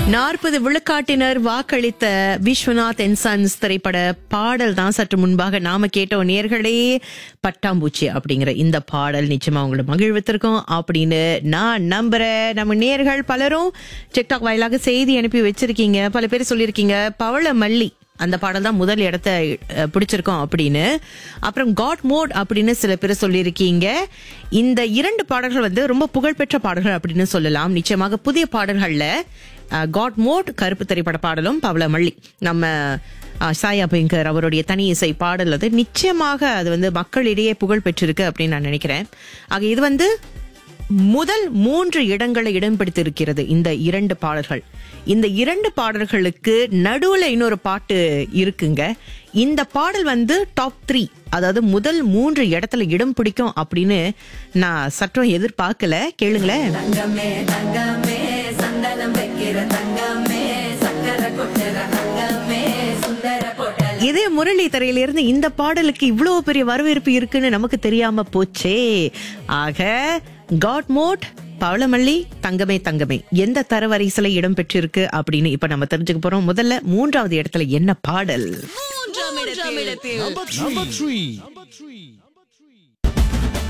நாற்பது விழுக்காட்டினர் வாக்களித்த Viswanath and sons திரைப்பட பாடல் தான் சற்று முன்பாக நாம கேட்டோம் நேர்களே பட்டாம்பூச்சி அப்படிங்கிற இந்த பாடல் நிச்சயமா உங்களை மகிழ்வித்திருக்கோம் அப்படின்னு நான் நம்புறேன் நம்ம நேர்கள் பலரும் டிக்டாக் வாயிலாக செய்தி அனுப்பி வச்சிருக்கீங்க பல பேர் சொல்லியிருக்கீங்க பவள மல்லி அந்த பாடல் தான் முதல் இடத்த அஹ், பிடிச்சிருக்கோம் அப்படின்னு அப்புறம் காட் மோட் அப்படின்னு சில பேர் சொல்லியிருக்கீங்க இந்த இரண்டு பாடல்கள் வந்து ரொம்ப புகழ்பெற்ற பாடல்கள் அப்படின்னு சொல்லலாம் நிச்சயமாக புதிய பாடல்கள்ல காட் மோட் கருப்பு திரைப்பட பாடலும் பவளமல்லி நம்ம அஹ், சாயா பிங்கர் அவருடைய தனி இசை பாடல் அது நிச்சயமாக அது வந்து மக்களிடையே புகழ் பெற்றிருக்கு அப்படின்னு நான் நினைக்கிறேன் ஆக இது வந்து முதல் மூன்று இடங்களை இடம் பிடித்திருக்கிறது இந்த இரண்டு பாடல்கள் இந்த இரண்டு பாடல்களுக்கு நடுவுல இன்னொரு பாட்டு இருக்குங்க இந்த பாடல் வந்து டாப் த்ரீ அதாவது முதல் மூன்று இடத்துல இடம் பிடிக்கும் அப்படின்னு நான் சற்றும் எதிர்பார்க்கல கேளுங்களேன் தங்கமே தங்கமே சந்தனம் வைக்கிற தங்கமே சக்கரை கொட்டுற தங்கமே சுந்தர பொட்டல் இதே முரளி தரையிலிருந்து இந்த பாடலுக்கு இவ்வளவு பெரிய வரவேற்பு இருக்குன்னு நமக்கு தெரியாம போச்சே ஆக காட் மோட் பவளமல்லி தங்கமே தங்கமே எந்த தரவரிசையில இடம் பெற்றிருக்கு அப்படின்னு இப்ப நம்ம தெரிஞ்சுக்க போறோம் முதல்ல மூன்றாவது இடத்துல என்ன பாடல் மூன்றாம் இடத்தில் Number three. Number three.